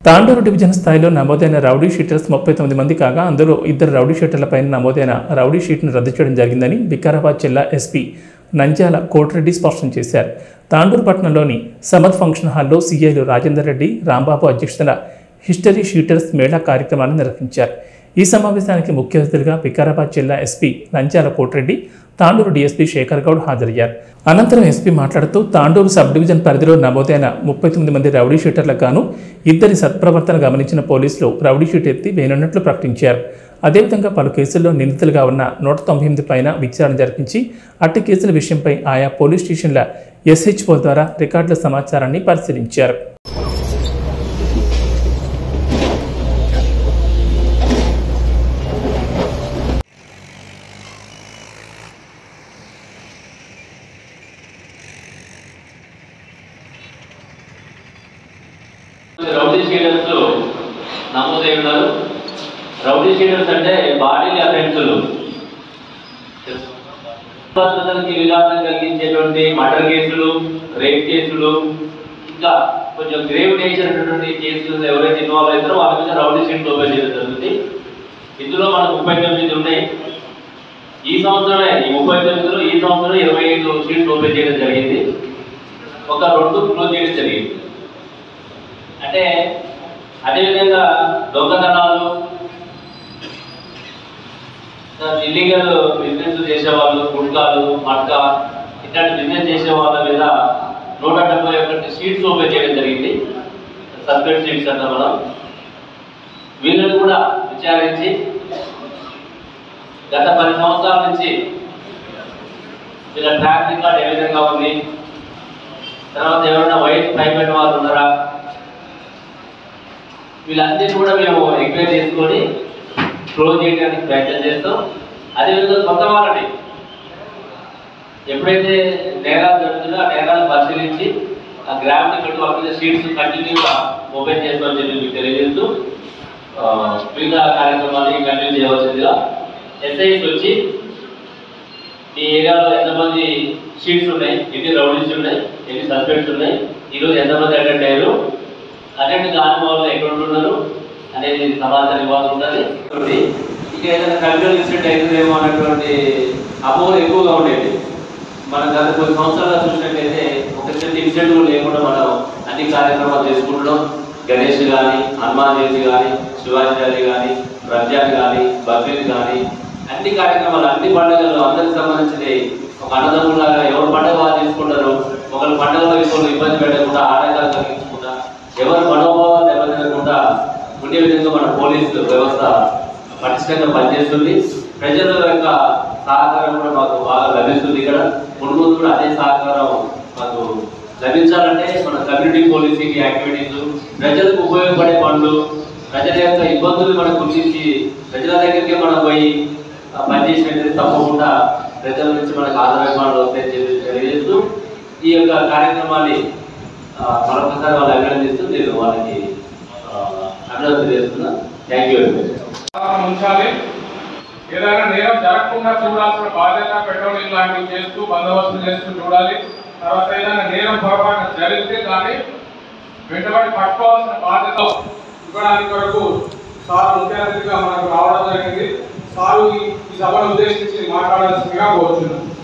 Tandur division స్థాయిలో నమోదైన rowdy sheeters ముప్పై తొమ్మిది మంది కాగా అందులో ఇద్దరు రౌడీ షీటర్లపై నమోదైన రౌడీ షీట్ను రద్దు చేయడం జరిగిందని వికారాబాద్ జిల్లా ఎస్పీ నంద్యాల కోటిరెడ్డి స్పష్టం చేశారు తాండూరు పట్టణంలోని సమద్ ఫంక్షన్ హాల్లో సీఐలు రాజేందర్ రెడ్డి రాంబాబు అధ్యక్షతన హిస్టరీ షీటర్స్ మేళా కార్యక్రమాన్ని నిర్వహించారు ఈ సమావేశానికి ముఖ్య అతిథులుగా వికారాబాద్ జిల్లా ఎస్పీ నంద్యాల కోటిరెడ్డి తాండూరు డీఎస్పీ శేఖర్ గౌడ్ హాజరయ్యారు అనంతరం ఎస్పీ మాట్లాడుతూ తాండూరు సబ్ డివిజన్ పరిధిలో నమోదైన ముప్పై తొమ్మిది మంది రౌడీ షీటర్లకు గాను ఇద్దరి సత్ప్రవర్తన గమనించిన పోలీసులు రౌడీ షీట్ ఎత్తి వేనున్నట్లు ప్రకటించారు అదేవిధంగా పలు కేసుల్లో నిందితులుగా ఉన్న నూట తొంభై ఎనిమిది పైన విచారణ జరిపించి అట్టి కేసుల విషయంపై ఆయా పోలీస్ స్టేషన్ల ఎస్హెచ్ఓ ద్వారా రికార్డుల సమాచారాన్ని పరిశీలించారు రౌడీ షీటర్స్ నమోదై ఉన్నారు రౌడీ షీటర్స్ అంటే బాడీ అఫెన్సులు భద్రతకి విఘాతం కలిగించేటువంటి మర్డర్ కేసులు రేప్ కేసులు ఇంకా కొంచెం గ్రేవ్ నేచర్ ఉన్నటువంటి కేసులు ఎవరైతే ఇన్వాల్వ్ అవుతారో వాళ్ళ మీద రౌడీ షీట్ ఓపెన్ చేయడం జరుగుతుంది ఇందులో మనకు ముప్పై తొమ్మిది ఉన్నాయి ఈ సంవత్సరమే ఈ ముప్పై తొమ్మిదిలో ఈ సంవత్సరం ఇరవై ఐదు షీట్స్ ఓపెన్ చేయడం జరిగింది ఒక రెండు క్లోజ్ చేయడం జరిగింది అంటే అదేవిధంగా దొంగతనాలు ఇల్లీగల్ బిజినెస్ చేసేవాళ్ళు గుట్కాలు మట్కా ఇట్లాంటి బిజినెస్ చేసే వాళ్ళ మీద నూట డెబ్బై ఒకటి సీట్స్ ఓపెన్ చేయడం జరిగింది సస్పెండ్ సీట్స్ అంటాం మనం వీళ్ళని కూడా విచారించి గత పది సంవత్సరాల నుంచి వీళ్ళ ట్రాక్ రికార్డ్ ఏ విధంగా ఉంది తర్వాత ఎవరైనా వైట్ ప్రైవేట్ వాళ్ళు ఉన్నారా వీళ్ళందరినీ కూడా మేము ఎంక్వైరీ చేసుకొని క్లోజ్ చేయడానికి ప్రయత్నం చేస్తాం అదేవిధంగా కొత్త వాళ్ళని ఎప్పుడైతే నేరాలు జరుగుతుందో ఆ నేరాలు పరిశీలించి ఆ గ్రాఫ్ని పెట్టి వాళ్ళ మీద షీట్స్ కంటిన్యూగా ఓపెన్ చేస్తామని చెప్పి మీకు తెలియజేస్తూ ఆ, మిగతా కార్యక్రమాన్ని కంటిన్యూ చేయవలసిందిగా ఎస్ఐస్ వచ్చి మీ ఏరియాలో ఎంతమంది షీట్స్ ఉన్నాయి ఎన్ని రౌడీస్ ఉన్నాయి ఎన్ని సస్పెక్ట్స్ ఉన్నాయి ఈరోజు ఎంతమంది అటెండ్ అయ్యారు అటెండ్ కాని వాళ్ళు ఎక్కడ ఉంటున్నారు అనేది సమాచారం ఇవ్వాల్సి ఉంటుంది కాబట్టి ఇక ఏదైనా కల్చరల్ ఇన్సిడెంట్ అవుతుందేమో అన్నటువంటి అపోహలు ఎక్కువగా ఉండేది మనం గత కొన్ని సంవత్సరాలు చూసినట్లయితే ఒక చిన్న ఇన్సిడెంట్ కూడా లేకుండా మనం అన్ని కార్యక్రమాలు చేసుకుంటున్నాం గణేష్ కానీ హనుమాన్ జయంతి కానీ శివాజీ జయంతి కానీ రంజాన్ కానీ బక్రీద్ కానీ అన్ని కార్యక్రమాలు అన్ని పండుగలు అందరికి సంబంధించి ఒక అన్నదమ్ములాగా ఎవరు పండుగ వాళ్ళు తీసుకుంటారు ఒకరు పండుగలో ఇంకొకరు ఇబ్బంది పెట్టకుండా ఆటంకాలు కలిగించకుండా ఎవరు మనోభావాలు దెబ్బతినకుండా ఉండే విధంగా మన పోలీసు వ్యవస్థ పటిష్టంగా పనిచేస్తుంది ప్రజల యొక్క సహకారం కూడా మాకు బాగా లభిస్తుంది ఇక్కడ ముందు ముందు కూడా అదే సహకారం మాకు లభించాలంటే మన కమ్యూనిటీ పోలీసింగ్ యాక్టివిటీస్ ప్రజలకు ఉపయోగపడే పనులు ప్రజల యొక్క ఇబ్బందులు మనం గుర్తించి ప్రజల దగ్గరికి మనం పోయి ఆ, పనిచేసినట్టు తప్పకుండా ప్రజల నుంచి మనకు ఆదరణ వస్తాయని చెప్పి తెలియజేస్తూ ఈ యొక్క కార్యక్రమాన్ని ఆ, మరొకసారి వాళ్ళు అభినందిస్తూ నేను వాళ్ళకి ఆ, అభినందన చేస్తున్నా థ్యాంక్ యూ వెరీ మచ్ అవగాహన ఉంచాలి ఏదైనా నేరం జరగకుండా చూడాల్సిన బాధ్యత పెట్రోలింగ్ లాంటివి చేస్తూ బందోబస్తు చేస్తూ చూడాలి తర్వాత ఏదైనా నేరం పొరపాటు జరిగితే దాన్ని వెంటబడి పట్టుకోవాల్సిన బాధ్యత ఇవ్వడానికి వరకు సార్ ముఖ్య అతిథిగా మనకు రావడం జరిగింది సారు ఈ ఈ సభను ఉద్దేశించి మాట్లాడాల్సిందిగా కోరుతున్నాను